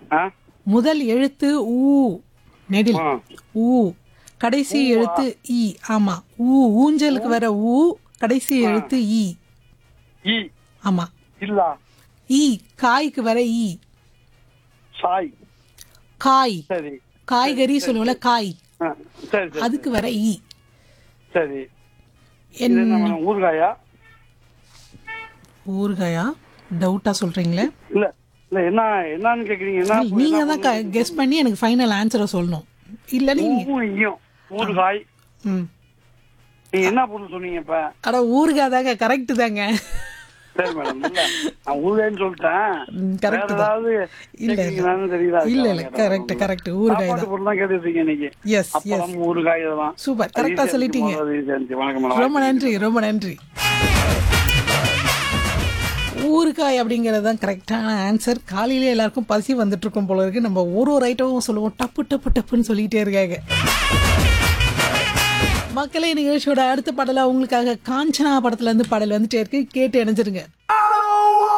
ஆ முதல் எழுத்து ஊ நெடில் ஆ. ஊ கடைசி எழுத்து இ ஆமா ஊ ஊஞ்சலுக்கு வர ஊ கடைசி எழுத்து இ ஈ ஆமா இல்லா ஈ காய்க்கு வர ஈ சாய் காய் சரி காய்கறி சொல்லுவோம்ல காய் ஆ, சரி சரி அதுக்கு வர ஈ சரி என் இது என்ன மேடம், ஊறுகாயா ஊறுகாயா டவுட்டா சொல்றீங்களே இல்ல இல்ல என்ன என்னன்னு கேக்குறீங்க என்ன நீங்க தான் கெஸ் பண்ணி எனக்கு ஃபைனல் ஆன்சரை சொல்லணும் இல்ல நீங்க ஊவும் ஈயும் ஊறுகாய் ம் நீங்க என்ன பொருள் சொன்னீங்க இப்ப அட ஊறுகாய் தாங்க கரெக்ட் தாங்க சரி மேடம் இல்ல நான் ஊறுகாய்னு சொல்லிட்டேன் ம், correct வேற தான். ஏதாவது இல்ல, கேக்குறீங்களான்னு தெரியல இல்ல இல்ல கரெக்ட் கரெக்ட் ஊறுகாய் சாப்பாட்டு தான் பொருள் தான் கேட்டுருக்கீங்க இன்னைக்கு எஸ் எஸ் அப்பளம் ஊறுகாய் இதெல்லாம் சூப்பர் கரெக்டா அது சொல்லிட்டீங்க அது ஈஸியா வணக்கம் மேடம் ரொம்ப நன்றி ரொம்ப நன்றி ஊறுகாய் அப்படிங்கிறது தான் கரெக்டான ஆன்சர் காலையில எல்லாருக்கும் பசி வந்துட்டு இருக்கும் போல இருக்கு நம்ம ஒரு ஒரு ஐட்டமும் சொல்லுவோம் டப்பு டப்பு டப்புன்னு சொல்லிட்டே இருக்காங்க மக்களே நிகழ்ச்சியோட அடுத்த பாடலா உங்களுக்காக காஞ்சனா படத்துல இருந்து பாடல் வந்துட்டே இருக்கு கேட்டு இணைஞ்சிருங்க